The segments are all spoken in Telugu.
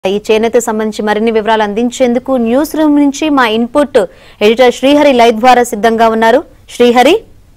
ఈ చేనేత సంబంధించి మరిన్ని వివరాలు అందించేందుకు న్యూస్ రూమ్ నుంచి మా ఇన్పుట్ ఎడిటర్ శ్రీహరి లైవ్ ద్వారా సిద్ధంగా ఉన్నారు శ్రీహరి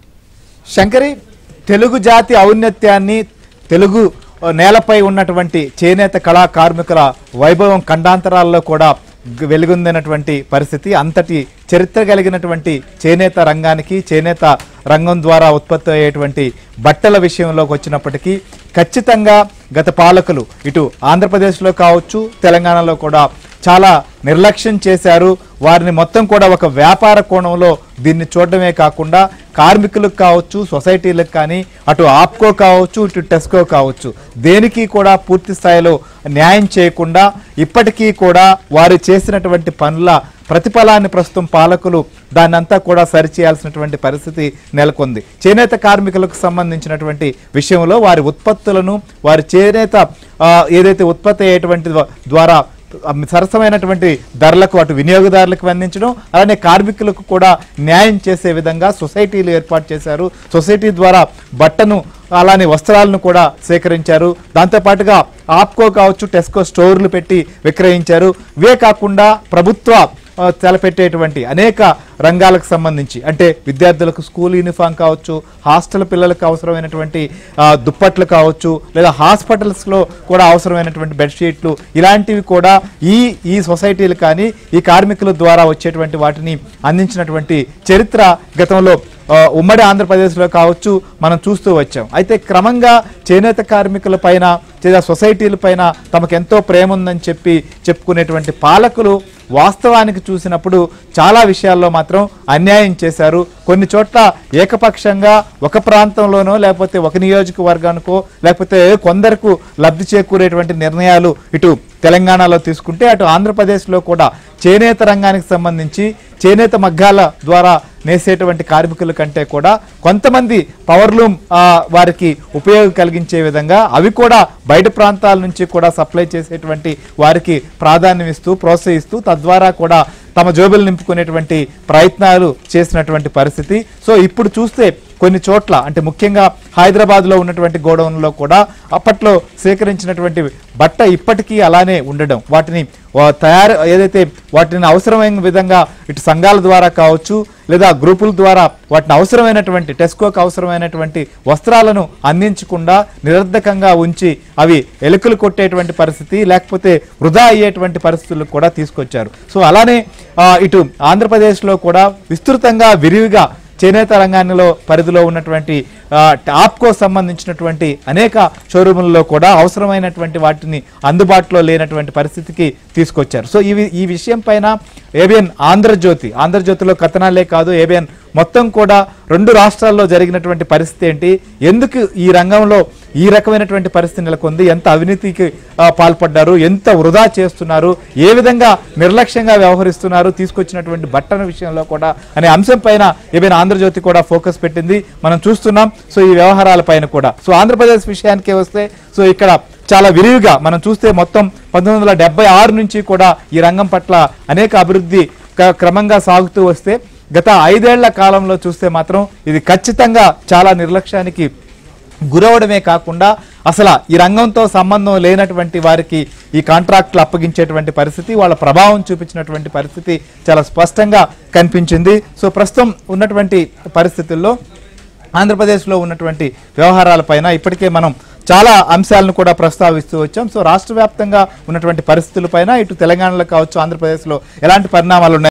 శంకరి తెలుగు జాతి ఔన్నత్యాన్ని తెలుగు నేలపై ఉన్నటువంటి చేనేత కళా కార్మికుల వైభవం ఖండాంతరాల్లో కూడా గ- వెలుగొందినటువంటి పరిస్థితి అంతటి చరిత్ర కలిగినటువంటి చేనేత రంగానికి చేనేత రంగం ద్వారా ఉత్పత్తి అయ్యేటువంటి బట్టల విషయంలోకి వచ్చినప్పటికీ ఖచ్చితంగా గత పాలకులు ఇటు ఆంధ్రప్రదేశ్లో కావచ్చు తెలంగాణలో కూడా చాలా నిర్లక్ష్యం చేశారు వారిని మొత్తం కూడా ఒక వ్యాపార కోణంలో దీన్ని చూడడమే కాకుండా కార్మికులకు కావచ్చు సొసైటీలకు కానీ అటు ఆప్కో కావచ్చు ఇటు టెస్కో కావచ్చు దేనికి కూడా పూర్తి స్థాయిలో న్యాయం చేయకుండా ఇప్పటికీ కూడా వారు చేసినటువంటి పనుల ప్రతిఫలాన్ని ప్రస్తుతం పాలకులు దాన్నంతా కూడా సరిచేయాల్సినటువంటి పరిస్థితి నెలకొంది చేనేత కార్మికులకు సంబంధించినటువంటి విషయంలో వారి ఉత్పత్తులను వారి చేనేత ఆ, ఏదైతే ఉత్పత్తి అయ్యేటువంటి ద్వా- ద్వారా సరసమైనటువంటి ధరలకు అటు వినియోగదారులకు అందించడం అలానే కార్మికులకు కూడా న్యాయం చేసే విధంగా సొసైటీలు ఏర్పాటు చేశారు సొసైటీ ద్వారా బట్టను అలానే వస్త్రాలను కూడా సేకరించారు దాంతోపాటుగా ఆప్కో కావచ్చు టెస్కో స్టోర్లు పెట్టి విక్రయించారు ఇవే కాకుండా ప్రభుత్వ ఆ, తలపెట్టేటువంటి అనేక రంగాలకు సంబంధించి అంటే విద్యార్థులకు స్కూల్ యూనిఫామ్ కావచ్చు హాస్టల్ పిల్లలకు అవసరమైనటువంటి ఆ, దుప్పట్లు కావచ్చు లేదా హాస్పిటల్స్లో కూడా అవసరమైనటువంటి బెడ్షీట్లు ఇలాంటివి కూడా ఈ ఈ సొసైటీలు కానీ ఈ కార్మికుల ద్వారా వచ్చేటువంటి వాటిని అందించినటువంటి చరిత్ర గతంలో ఆ, ఉమ్మడి ఆంధ్రప్రదేశ్లో కావచ్చు మనం చూస్తూ వచ్చాం అయితే క్రమంగా చేనేత కార్మికుల పైన లేదా సొసైటీల పైన తమకు ఎంతో ప్రేమ ఉందని చెప్పి చెప్పుకునేటువంటి పాలకులు వాస్తవానికి చూసినప్పుడు చాలా విషయాల్లో మాత్రం అన్యాయం చేశారు కొన్ని చోట్ల ఏకపక్షంగా ఒక ప్రాంతంలోనో లేకపోతే ఒక నియోజకవర్గానికో లేకపోతే కొందరకు లబ్ధి చేకూరేటువంటి నిర్ణయాలు ఇటు తెలంగాణలో తీసుకుంటే అటు ఆంధ్రప్రదేశ్లో కూడా చేనేత రంగానికి సంబంధించి చేనేత మగ్గాల ద్వారా నేసేటువంటి కార్మికుల కంటే కూడా కొంతమంది పవర్లూమ్ ఆ, వారికి ఉపయోగం కలిగించే విధంగా అవి కూడా బయట ప్రాంతాల నుంచి కూడా సప్లై చేసేటువంటి వారికి ప్రాధాన్యం ఇస్తూ ప్రోత్సహిస్తూ తద్వారా కూడా తమ జోబులు నింపుకునేటువంటి ప్రయత్నాలు చేసినటువంటి పరిస్థితి సో ఇప్పుడు చూస్తే కొన్ని చోట్ల అంటే ముఖ్యంగా హైదరాబాద్లో ఉన్నటువంటి గోడౌన్లో కూడా అప్పట్లో సేకరించినటువంటి బట్ట ఇప్పటికీ అలానే ఉండడం వాటిని వా- తయారు ఏదైతే వాటిని అవసరమైన విధంగా ఇటు సంఘాల ద్వారా కావచ్చు లేదా గ్రూపుల ద్వారా వాటిని అవసరమైనటువంటి టెస్కోకి అవసరమైనటువంటి వస్త్రాలను అందించకుండా నిరర్ధకంగా ఉంచి అవి ఎలుకలు కొట్టేటువంటి పరిస్థితి లేకపోతే వృధా అయ్యేటువంటి పరిస్థితులు కూడా తీసుకొచ్చారు సో అలానే ఆ, ఇటు ఆంధ్రప్రదేశ్లో కూడా విస్తృతంగా విరివిగా చేనేత రంగానిలో పరిధిలో ఉన్నటువంటి ఆ, టాప్కో సంబంధించినటువంటి అనేక షోరూములలో కూడా అవసరమైనటువంటి వాటిని అందుబాటులో లేనటువంటి పరిస్థితికి తీసుకొచ్చారు సో ఇవి ఈ విషయం పైన ఏబిఎన్ ఆంధ్రజ్యోతి ఆంధ్రజ్యోతిలో కథనాలే కాదు ఏబిఎన్ మొత్తం కూడా రెండు రాష్ట్రాల్లో జరిగినటువంటి పరిస్థితి ఏంటి ఎందుకు ఈ రంగంలో ఈ రకమైనటువంటి పరిస్థితి నెలకొంది ఎంత అవినీతికి ఆ, పాల్పడ్డారు ఎంత వృధా చేస్తున్నారు ఏ విధంగా నిర్లక్ష్యంగా వ్యవహరిస్తున్నారు తీసుకొచ్చినటువంటి బట్టల విషయంలో కూడా అనే అంశం పైన ఏమైనా ఆంధ్రజ్యోతి కూడా ఫోకస్ పెట్టింది మనం చూస్తున్నాం సో ఈ వ్యవహారాల పైన కూడా సో ఆంధ్రప్రదేశ్ విషయానికే వస్తే సో ఇక్కడ చాలా విరివిగా మనం చూస్తే మొత్తం పంతొమ్మిది వందల డెబ్బై ఆరు నుంచి కూడా ఈ రంగం పట్ల అనేక అభివృద్ధి క- క్రమంగా సాగుతూ వస్తే గత ఐదేళ్ల కాలంలో చూస్తే మాత్రం ఇది ఖచ్చితంగా చాలా నిర్లక్ష్యానికి గురవడమే కాకుండా అసలు ఈ రంగంతో సంబంధం లేనటువంటి వారికి ఈ కాంట్రాక్టులు అప్పగించేటువంటి పరిస్థితి వాళ్ళ ప్రభావం చూపించినటువంటి పరిస్థితి చాలా స్పష్టంగా కనిపించింది సో ప్రస్తుతం ఉన్నటువంటి పరిస్థితుల్లో ఆంధ్రప్రదేశ్లో ఉన్నటువంటి వ్యవహారాలపైన ఇప్పటికే మనం చాలా అంశాలను కూడా ప్రస్తావిస్తూ వచ్చాం సో రాష్ట్ర వ్యాప్తంగా ఉన్నటువంటి పరిస్థితులపైన ఇటు తెలంగాణలో కావచ్చు ఆంధ్రప్రదేశ్లో ఎలాంటి పరిణామాలు ఉన్నాయి